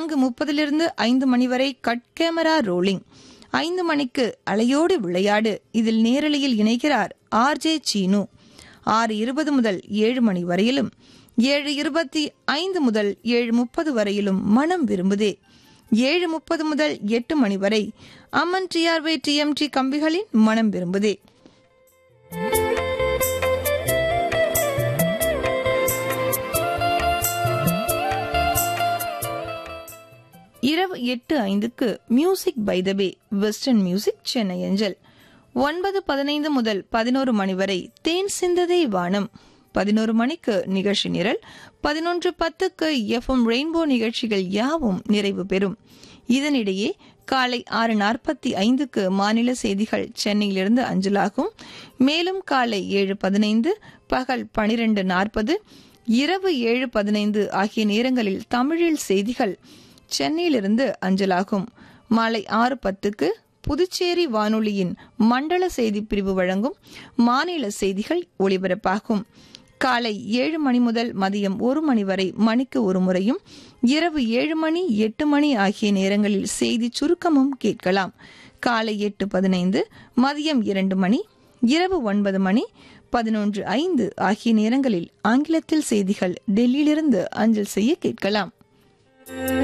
நான்கு முப்பதிலிருந்து ஐந்து மணி வரை கட் கேமரா ரோலிங் ஐந்து மணிக்கு அலையோடு விளையாடு இதில் நேரலையில் இணைகிறார் ஆர்ஜே சீனு ஆறு இருபது முதல் ஏழு மணி வரையிலும் ஏழு இருபத்தி ஐந்து முதல் ஏழு முப்பது வரையிலும் மனம் விரும்புதே ஏழு முப்பது முதல் எட்டு மணி வரை அம்மன் டிஆர்வை டிஎம்டி கம்பிகளின் மனம் விரும்புதே இரவு எட்டு ஐந்துக்கு music by the bay western music Chennai அஞ்சல் ஒன்பது பதினைந்து முதல் பதினோரு மணி வரை தேன் சிந்ததே வானம் பதினோரு மணிக்கு நிகழ்ச்சி நிரல் பதினொன்று பத்துக்கு எஃப்எம் ரெயின்போ நிகழ்ச்சிகள் யாவும் நிறைவு பெறும் இதனிடையே காலை ஆறு நாற்பத்தி ஐந்துக்கு மாநில செய்திகள் சென்னையிலிருந்து அஞ்சலாகும் மேலும் காலை ஏழு பதினைந்து பகல் பனிரெண்டு நாற்பது இரவு ஏழு பதினைந்து ஆகிய நேரங்களில் தமிழில் செய்திகள் சென்னையிலிருந்து அஞ்சலாகும் மாலை ஆறு பத்துக்கு புதுச்சேரி வானொலியின் மண்டல செய்தி பிரிவு வழங்கும் மாநில செய்திகள் ஒளிபரப்பாகும் காலை ஏழு மணி முதல் மதியம் ஒரு மணி வரை மணிக்கு ஒரு முறையும் இரவு ஏழு மணி எட்டு மணி ஆகிய நேரங்களில் செய்தி சுருக்கமும் கேட்கலாம் காலை எட்டு பதினைந்து மதியம் இரண்டு மணி இரவு ஒன்பது மணி பதினொன்று ஐந்து ஆகிய நேரங்களில் ஆங்கிலத்தில் செய்திகள் டெல்லியிலிருந்து அஞ்சல் செய்ய கேட்கலாம்